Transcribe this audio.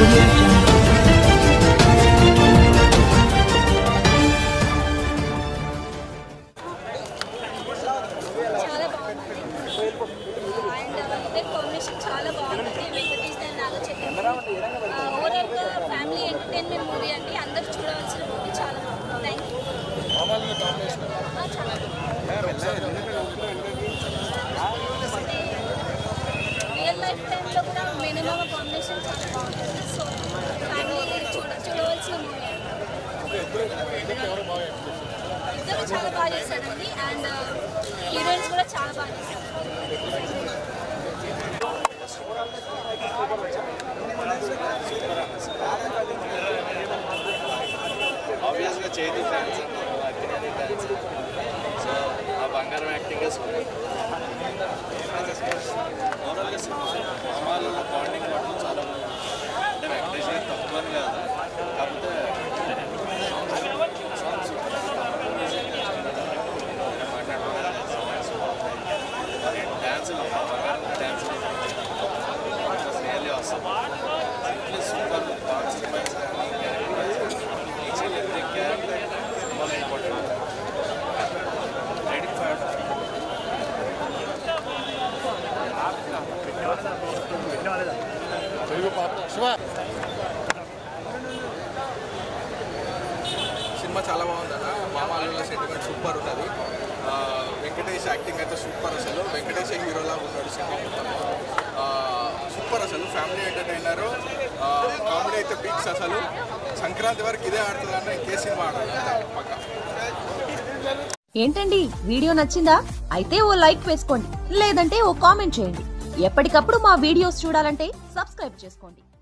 audio jungle. చాలా బాగుంది and ఇద్దరు కాంబినేషన్ చాలా బాగుంటుంది వెంకటేష్ దాని నాగ చైతన్య ఓవరాల్గా ఫ్యామిలీ ఎంటర్టైన్మెంట్ మూవీ అండి అందరూ చూడవలసిన మూవీ చాలా బాగుంది థ్యాంక్ యూ చాలా రియల్ లైఫ్ టైంలో కూడా మినిమం కాంబినేషన్ చాలా బాగుంటుంది సో ఫ్యామిలీ చూడ చూడవలసిన మూవీ ఇద్దరు చాలా బాగా చేశారండి అండ్ హీరోయిన్స్ కూడా చాలా బాగా చేశారు ఆబ్వియస్గా చేతి ఫ్యాన్స్ అక్కినేని ఫ్యాన్స్ సో ఆ బంగారం యాక్టింగ్ సూపర్ ఓవరాల్గా సినిమాలలో బాండింగ్ మాత్రం చాలా బాగుంది అంటే వెంకటేష్ గారు తక్కువ అని కాదు కాకపోతే సాంగ్స్ డ్యాన్స్ బంగారం డ్యాన్స్ రియల్లీ అవసరం సూపర్ కాన్సెప్ట్ కానీ character each and every character సినిమాలో ఇంపార్టెంట్ రెడీ ఫర్ సినిమా చాలా బాగుంది అన్న మామాల సెంటిమెంట్ సూపర్ ఉన్నది ఆ, వెంకటేష్ యాక్టింగ్ అయితే సూపర్ అసలు వెంకటేష్ హీరోలా ఉన్నాడు సినిమా మొత్తం ఆ, సూపర్ అసలు ఫ్యామిలీ ఎంటర్టైనర్ కామెడీ అయితే పీక్స్ అసలు సంక్రాంతి వరకు ఇదే ఆడుతుంది అన్న ఇంకే సినిమా ఆడాలి పక్క ఏంటండి వీడియో నచ్చిందా అయితే ఓ లైక్ వేసుకోండి లేదంటే ఓ కామెంట్ చేయండి ఎప్పటికప్పుడు మా వీడియోస్ చూడాలంటే సబ్స్క్రైబ్ చేసుకోండి